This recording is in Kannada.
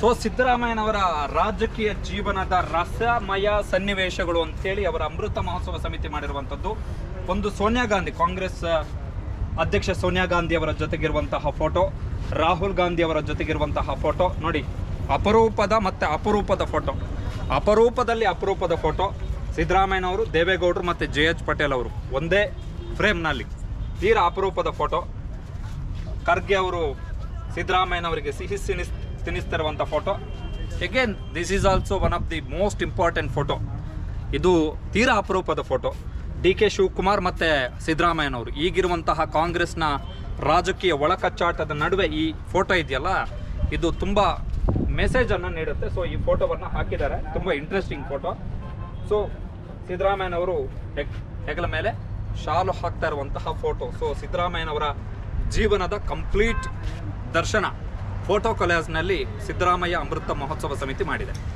ಸೊ ಸಿದ್ದರಾಮಯ್ಯನವರ ರಾಜಕೀಯ ಜೀವನದ ರಸಮಯ ಸನ್ನಿವೇಶಗಳು ಅಂತೇಳಿ ಅವರ ಅಮೃತ ಮಹೋತ್ಸವ ಸಮಿತಿ ಮಾಡಿರುವಂಥದ್ದು ಒಂದು ಸೋನಿಯಾ ಗಾಂಧಿ ಕಾಂಗ್ರೆಸ್ ಅಧ್ಯಕ್ಷ ಸೋನಿಯಾ ಗಾಂಧಿ ಅವರ ಜೊತೆಗಿರುವಂತಹ ಫೋಟೋ ರಾಹುಲ್ ಗಾಂಧಿ ಅವರ ಜೊತೆಗಿರುವಂತಹ ಫೋಟೋ ನೋಡಿ ಅಪರೂಪದ ಮತ್ತೆ ಅಪರೂಪದ ಫೋಟೋ ಅಪರೂಪದಲ್ಲಿ ಅಪರೂಪದ ಫೋಟೋ ಸಿದ್ದರಾಮಯ್ಯನವರು ದೇವೇಗೌಡರು ಮತ್ತು ಜೆ ಎಚ್ ಪಟೇಲ್ ಅವರು ಒಂದೇ ಫ್ರೇಮ್ನಲ್ಲಿ ತೀರಾ ಅಪರೂಪದ ಫೋಟೋ ಖರ್ಗೆ ಅವರು ಸಿದ್ದರಾಮಯ್ಯನವರಿಗೆ ಸಿಹಿ ಸಿನಿಸ್ ತಿನ್ನಿಸ್ತಿರುವಂಥ photo again this is also one of the most important photo ಇದು ತೀರಾ ಅಪರೂಪದ ಫೋಟೋ ಡಿ ಕೆ ಶಿವಕುಮಾರ್ ಮತ್ತು ಸಿದ್ದರಾಮಯ್ಯನವರು ಈಗಿರುವಂತಹ ಕಾಂಗ್ರೆಸ್ನ ರಾಜಕೀಯ ಒಳಕಚ್ಚಾಟದ ನಡುವೆ ಈ ಫೋಟೋ ಇದೆಯಲ್ಲ ಇದು ತುಂಬ ಮೆಸೇಜನ್ನು ನೀಡುತ್ತೆ ಸೊ ಈ ಫೋಟೋವನ್ನು ಹಾಕಿದ್ದಾರೆ ತುಂಬ ಇಂಟ್ರೆಸ್ಟಿಂಗ್ ಫೋಟೋ ಸೊ ಸಿದ್ದರಾಮಯ್ಯನವರು ಹೆಗ್ ಹೆಗಲ ಮೇಲೆ ಶಾಲು ಹಾಕ್ತಾ ಇರುವಂತಹ ಫೋಟೋ ಸೊ ಸಿದ್ದರಾಮಯ್ಯನವರ ಜೀವನದ ಕಂಪ್ಲೀಟ್ ದರ್ಶನ ಫೋಟೋ ಕೊಲಾಜ್ನಲ್ಲಿ ಸಿದ್ದರಾಮಯ್ಯ ಅಮೃತ ಮಹೋತ್ಸವ ಸಮಿತಿ ಮಾಡಿದೆ